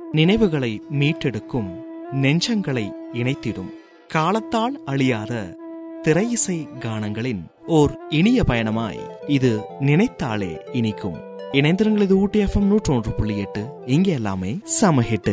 நினைவுகளை மீட்டெடுக்கும் நெஞ்சங்களை இணைத்திடும் காலத்தால் அழியாத திரையிசை கானங்களின் ஓர் இனிய பயணமாய் இது நினைத்தாலே இனிக்கும் இணைந்திருங்கள் இது ஊட்டி எஃப்எம் நூற்று ஒன்று புள்ளி எட்டு இங்கே எல்லாமே சம ஹிட்டு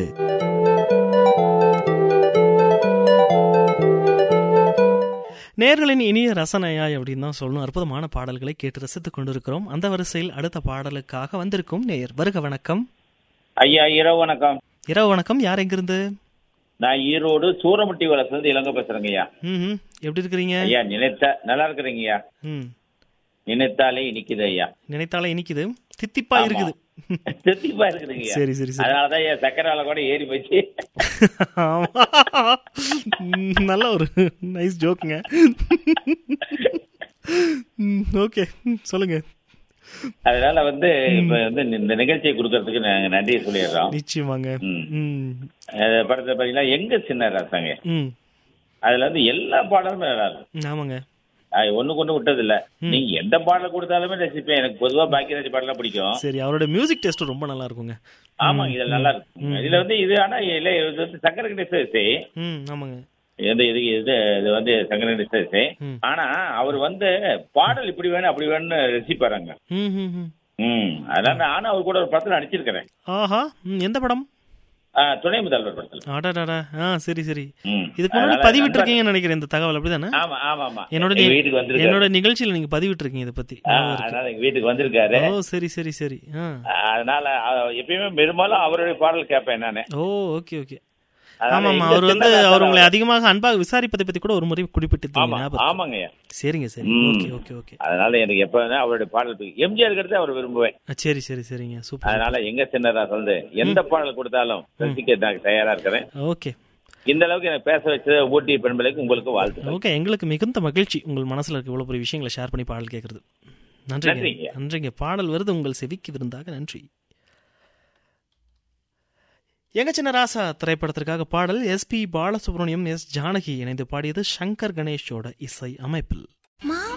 நேர்களின் இனிய ரசனையாய் அப்படின்னு தான் சொல்லணும் அற்புதமான பாடல்களை கேட்டு ரசித்துக் கொண்டிருக்கிறோம் அந்த வரிசையில் அடுத்த பாடலுக்காக வந்திருக்கும் நேயர் வருக வணக்கம் ஐயா இரவு வணக்கம் இரவு வணக்கம் யார் எங்கிருந்து நான் ஈரோடு சூரமுட்டி வளர்ந்து இளங்க பேசுறேங்க ஐயா ம் எப்படி இருக்கிறீங்க ஐயா நினைத்த நல்லா இருக்கிறீங்க ஐயா ம் நினைத்தாலே இனிக்குது ஐயா நினைத்தாலே இனிக்குது தித்திப்பா ஆமா. இருக்குது திருப்திப்பா இருக்குதுங்க ஐயா சரி சரி சரி அதனாலதான் ஐயா சக்கரை வேலை கூட ஏறி போச்சு ஆமா. ம், நல்ல ஒரு நைஸ் ஜோக்குங்க ஓகே சொல்லுங்க அதனால வந்து இப்ப வந்து இந்த நிகழ்ச்சியை கொடுக்கறதுக்கு நாங்க நன்றி சொல்லிடுறோம் நிச்சயமாங்க ம். ம் அது படத்தை பாத்தீங்கன்னா எங்க சின்ன ராசாங்க ம் அதுல வந்து எல்லா பாடலுமே நல்லா இருக்கும் ஆமாங்க அது ஒண்ணு கொண்டு விட்டது இல்ல நீங்க எந்த பாடல் கொடுத்தாலுமே ரசிப்பேன் எனக்கு பொதுவா பாக்கியராஜ் பாடலாம் பிடிக்கும் சரி அவரோட மியூசிக் டெஸ்ட் ரொம்ப நல்லா இருக்குங்க ஆமாங்க இதுல நல்லா இருக்கும் இதுல வந்து இது ஆனா இல்ல இது வந்து சங்கர கணேச ம் ஆமாங்க இது இது இது இது வந்து சங்கரன் ரிசர்ச் ம். ஆனா அவர் வந்து பாடல் இப்படி வேணும் அப்படி வேணும்னு ரசிப்பாருங்க ம் ம் ம் ம் அதனால நானும் அவர் கூட ஒரு படத்துல நடிச்சிருக்கிறேன் ஆஹா ம், எந்த படம் ஆ, துணை முதல்வர் படத்துல அடாடாடா ஆ சரி சரி ம். இதுக்கு முன்னாடி அதனால பதிவிட்டிருக்கீங்கன்னு நினைக்கிறேன் இந்த தகவல் அப்படிதானே ஆமா ஆமா ஆமா என்னோட எங்க நி- வீட்டுக்கு வந்திருக்காரு என்னோட நிகழ்ச்சியில நீங்க பதிவிட்டிருக்கீங்க இதை பத்தி ஆ, அதனால எங்க வீட்டுக்கு வந்திருக்காரு ஓ சரி சரி சரி ஆ அதனால ஆ, எப்பயுமே பெரும்பாலும் அவருடைய பாடல் கேட்பேன் நானு ஓ ஓகே ஓகே அதனால ஆமா ஆமா எங்க அவர் வந்து சின்ன அவர் உங்களை தாத்தா- அதிகமாக அன்பாக விசாரிப்பதை பத்தி கூட ஒரு முறை குறிப்பிட்டு ஆமா ஞாபகம் ஆமாங்கய்யா சரிங்க சரி ம். ஓகே ஓகே ஓகே அதனால எனக்கு எப்ப வேணா அவருடைய பாடல் பிடிக்கும். எம்ஜிஆர் கிட்ட அவர் விரும்புவேன் ஆ, சரி சரி சரிங்க சூப்பர் அதனால எங்க சின்னராஸ் வந்து எந்த பாடல் கொடுத்தாலும் ரசிக்க நான் தயாரா இருக்கிறேன் ஓகே இந்த அளவுக்கு எனக்கு பேச வச்சது ஊட்டி பெண்பிளைக்கு உங்களுக்கு வாழ்த்து ஓகே எங்களுக்கு மிகுந்த மகிழ்ச்சி உங்கள் மனசுல இருக்க இவ்வளவு பெரிய விஷயங்களை ஷேர் பண்ணி பாடல் கேட்கறது நன்றிங்க நன்றிங்க. நன்றிங்க பாடல் வருது உங்கள் செவிக்கு விருந்தாக நன்றி எங்க சின்ன ராசா திரைப்படத்திற்காக பாடல் எஸ்பி பாலசுப்ரமணியம் எஸ் ஜானகி இணைந்து பாடியது சங்கர் கணேஷோட இசை அமைப்பில் மாமா